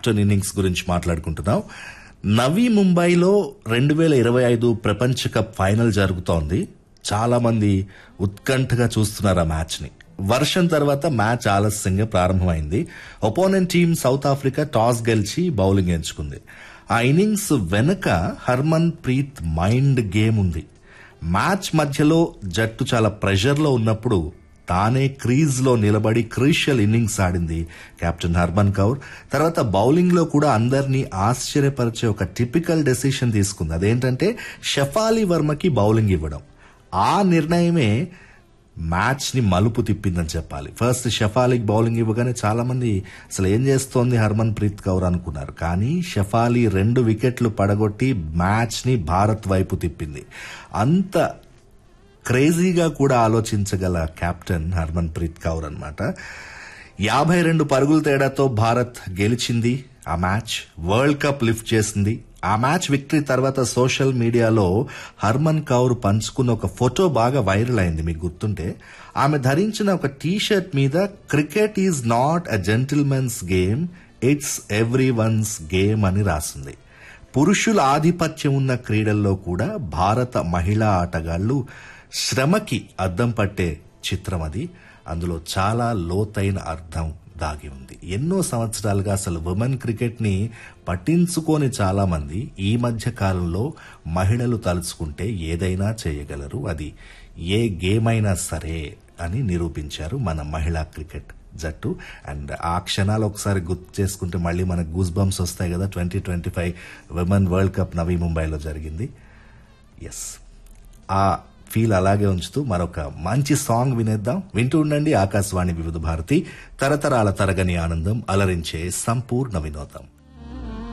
captain innings గురించి మాట్లాడుకుంటున్నాం నవీ ముంబైలో రెండు వేల ఇరవై ఐదు ప్రపంచ కప్ ఫైనల్ జరుగుతోంది చాలా మంది ఉత్కంఠగా చూస్తున్నారు ఆ మ్యాచ్ ని వర్షం తర్వాత మ్యాచ్ ఆలస్యంగా ప్రారంభమైంది opponent team South Africa toss గెలిచి బౌలింగ్ ఎంచుకుంది ఆ ఇన్నింగ్స్ వెనుక హర్మన్ ప్రీత్ మైండ్ గేమ్ ఉంది మ్యాచ్ మధ్యలో జట్టు చాలా ప్రెషర్లో ఉన్నప్పుడు తానే క్రీజ్ లో నిలబడి క్రూషియల్ ఇన్నింగ్స్ ఆడింది కెప్టెన్ హర్మన్ కౌర్ తర్వాత బౌలింగ్ లో కూడా అందరినీ ఆశ్చర్యపరిచే ఒక టిపికల్ డెసిషన్ తీసుకుంది అదేంటంటే షఫాలి వర్మకి బౌలింగ్ ఇవ్వడం ఆ నిర్ణయమే మ్యాచ్ ని మలుపు తిప్పిందని చెప్పాలి ఫస్ట్ షఫాలీకి బౌలింగ్ ఇవ్వగానే చాలా మంది అసలు ఏం చేస్తోంది హర్మన్ ప్రీత్ కౌర్ అనుకున్నారు కానీ షఫాలి రెండు వికెట్లు పడగొట్టి మ్యాచ్ ని భారత్ వైపు తిప్పింది అంత క్రేజీగా కూడా ఆలోచించగల కెప్టెన్ హర్మన్ ప్రీత్ కౌర్ అనమాట యాభై రెండు పరుగుల తేడాతో భారత్ గెలిచింది ఆ మ్యాచ్ వరల్డ్ కప్ లిఫ్ట్ చేసింది ఆ మ్యాచ్ విక్టరీ తర్వాత సోషల్ మీడియాలో హర్మన్ కౌర్ పంచుకున్న ఒక ఫోటో బాగా వైరల్ అయింది మీకు గుర్తుంటే ఆమె ధరించిన ఒక టీ షర్ట్ మీద cricket is not a gentlemen's game it's everyone's game అని రాసింది పురుషుల ఆధిపత్యం ఉన్న క్రీడల్లో కూడా భారత మహిళా ఆటగాళ్లు శ్రమకి అద్దం పట్టే చిత్రం అది అందులో చాలా లోతైన అర్థం దాగి ఉంది ఎన్నో సంవత్సరాలుగా అసలు ఉమెన్ క్రికెట్ ని పట్టించుకోని చాలా మంది ఈ మధ్య కాలంలో మహిళలు తలుచుకుంటే ఏదైనా చేయగలరు అది ఏ గేమ్ అయినా సరే అని నిరూపించారు మన మహిళా క్రికెట్ జట్టు అండ్ ఆ క్షణాలు ఒకసారి గుర్తు చేసుకుంటే మళ్ళీ మనకు గూస్ బంప్స్ వస్తాయి కదా twenty twenty five women world cup Navi ముంబైలో జరిగింది ఎస్ ఆ ఫీల్ అలాగే ఉంచుతూ మరొక మంచి సాంగ్ వినేద్దాం వింటూ ఉండండి ఆకాశవాణి వివిధ భారతి తరతరాల తరగని ఆనందం అలరించే సంపూర్ణ వినోదం